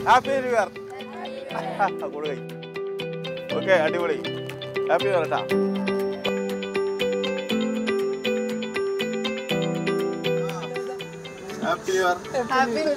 happy new year കൊടുക്കൈ okay അടിപൊളി happy new year കേട്ടാ ഹാപ്പി ന്യൂ ഇയർ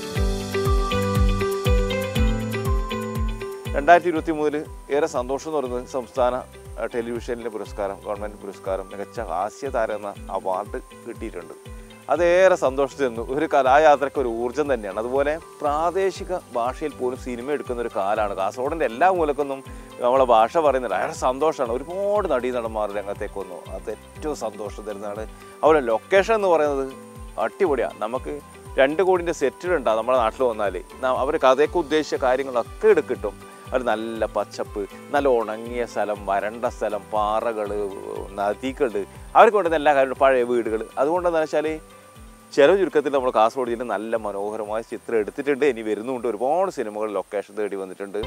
രണ്ടായിരത്തി ഇരുപത്തി മൂന്നില് ഏറെ സന്തോഷം എന്ന് പറയുന്നത് സംസ്ഥാന അഹ്, ടെലിവിഷനിലെ പുരസ്കാരം ഗവൺമെൻറ് പുരസ്കാരം മികച്ച ഹാസ്യതാരം എന്ന അവാർഡ് കിട്ടിയിട്ടുണ്ട് അതേറെ സന്തോഷം തന്നു ഒരു കലായാത്രയ്ക്ക് ഒരു ഊർജ്ജം തന്നെയാണ് അതുപോലെ പ്രാദേശിക ഭാഷയിൽ പോലും സിനിമ എടുക്കുന്ന ഒരു കാലമാണ് കാസർഗോഡിൻ്റെ എല്ലാ മൂലക്കൊന്നും നമ്മളെ ഭാഷ പറയുന്നില്ല അയാളെ സന്തോഷമാണ് ഒരുപാട് നടീനടന്മാർ രംഗത്തേക്ക് വന്നു അത് ഏറ്റവും സന്തോഷം തരുന്നതാണ് അതുപോലെ ലൊക്കേഷൻ എന്ന് പറയുന്നത് അടിപൊളിയാണ് നമുക്ക് രണ്ട് കോടിൻ്റെ സെറ്റിലുണ്ടാകും നമ്മുടെ നാട്ടിൽ വന്നാൽ അവർ കഥയൊക്കെ ഉദ്ദേശിച്ച കാര്യങ്ങളൊക്കെ ഇവിടെ കിട്ടും അത് നല്ല പച്ചപ്പ് നല്ല ഉണങ്ങിയ സ്ഥലം വരണ്ട സ്ഥലം പാറകൾ നദികൾ അവർക്ക് കൊണ്ടുവന്ന എല്ലാ കാര്യങ്ങളും പഴയ വീടുകൾ അതുകൊണ്ട് എന്താ വെച്ചാൽ ചെലവ് ചുരുക്കത്തിൽ നമ്മൾ കാസർഗോഡ് ജില്ല നല്ല മനോഹരമായ ചിത്രം എടുത്തിട്ടുണ്ട് ഇനി വരുന്നുണ്ട് ഒരുപാട് സിനിമകൾ ലൊക്കേഷൻ തേടി വന്നിട്ടുണ്ട്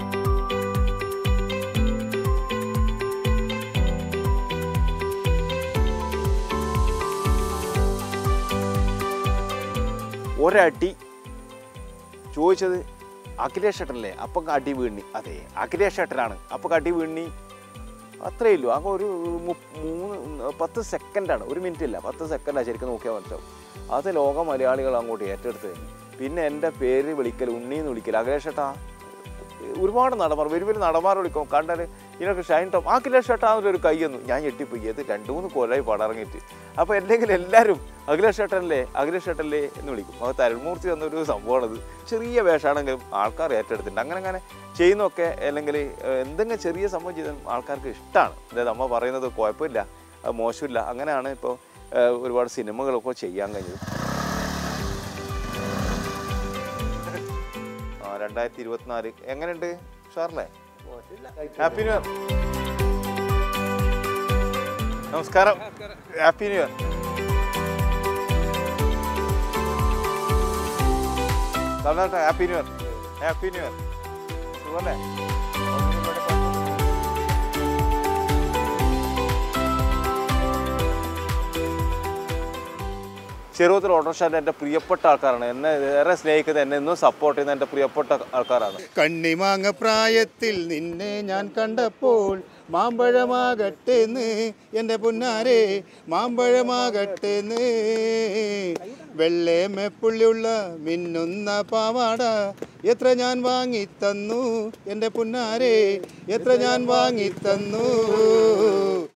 ഒരടി ചോദിച്ചത് അഖിലേഷ് ഏട്ടനല്ലേ അപ്പം അടി വീണി അതെ അഖിലേഷ് ഏട്ടനാണ് അപ്പം അടി വീണി അത്രയേ ഉള്ളൂ അങ്ങ് ഒരു മു- മൂന്ന് പത്ത് സെക്കൻഡാണ് ഒരു മിനിറ്റ് ഇല്ല പത്ത് സെക്കൻഡാണ് ശരിക്കും നോക്കിയാൽ മനസ്സിലാവും അത് ലോക മലയാളികൾ അങ്ങോട്ട് ഏറ്റെടുത്ത് കഴിഞ്ഞു പിന്നെ എൻ്റെ പേര് വിളിക്കൽ ഉണ്ണീന്ന് വിളിക്കൽ അഖിലേഷ് ഏട്ടാ ഒരുപാട് നടന്മാർ വരും വരും നടന്മാർ വിളിക്കും കണ്ടാൽ ഇതിനൊക്കെ ഷൈൻ ടോം ആ അഖിലേഷ് ഏട്ടാ ഒരു കൈയൊന്നും ഞാൻ ഞെട്ടിപ്പോയി അത് രണ്ട് മൂന്ന് കൊല്ലമായി പടറങ്ങിയിട്ട് അപ്പോൾ എന്തെങ്കിലും എല്ലാവരും അഖിലേഷ് ഏട്ടനല്ലേ അഖിലേഷ് ഏട്ടനല്ലേ എന്ന് വിളിക്കും അത് തരുൺമൂർത്തി എന്നൊരു സംഭവമാണത് ചെറിയ വേഷമാണെങ്കിലും ആൾക്കാർ ഏറ്റെടുത്തിട്ടുണ്ട് അങ്ങനെ അങ്ങനെ ചെയ്യുന്നതൊക്കെ അല്ലെങ്കിൽ ഏഹ്, എന്തെങ്കിലും ചെറിയ സംഭവം ചെയ്താൽ ആൾക്കാർക്ക് ഇഷ്ടമാണ് അതായത് അമ്മ പറയുന്നത് കുഴപ്പമില്ല അത് മോശമില്ല അങ്ങനെയാണ് ഇപ്പോൾ ഏഹ്, ഒരുപാട് സിനിമകളൊക്കെ ചെയ്യാൻ കഴിഞ്ഞത് ആ രണ്ടായിരത്തി ഇരുപത്തിനാല് എങ്ങനെയുണ്ട് ഷാർലേ ഹാപ്പി ന്യൂ ഇയർ നമസ്കാരം ഹാപ്പി ന്യൂ ഇയർ തമിഴ്നാട്ടെ happy new year happy new year സുഖമല്ലേ ചെറുപത്തിൽ ഓട്ടോറിക്ഷ എൻ്റെ പ്രിയപ്പെട്ട ആൾക്കാരാണ് എന്നെ ഏറെ സ്നേഹിക്കുന്നത് എന്നെ എന്നും സപ്പോർട്ട് ചെയ്യുന്ന എൻ്റെ പ്രിയപ്പെട്ട ആൾക്കാരാണ് കണ്ണിമാങ്ങ പ്രായത്തിൽ നിന്നെ ഞാൻ കണ്ടപ്പോൾ മാമ്പഴമാകട്ടെന്ന് എൻ്റെ പുന്നാരെ മാമ്പഴമാകട്ടെന്ന് വെള്ളേമെപ്പുള്ളിയുള്ള മിന്നുന്ന പാവാട എത്ര ഞാൻ വാങ്ങിത്തന്നു എൻ്റെ പുന്നാരെ എത്ര ഞാൻ വാങ്ങിത്തന്നു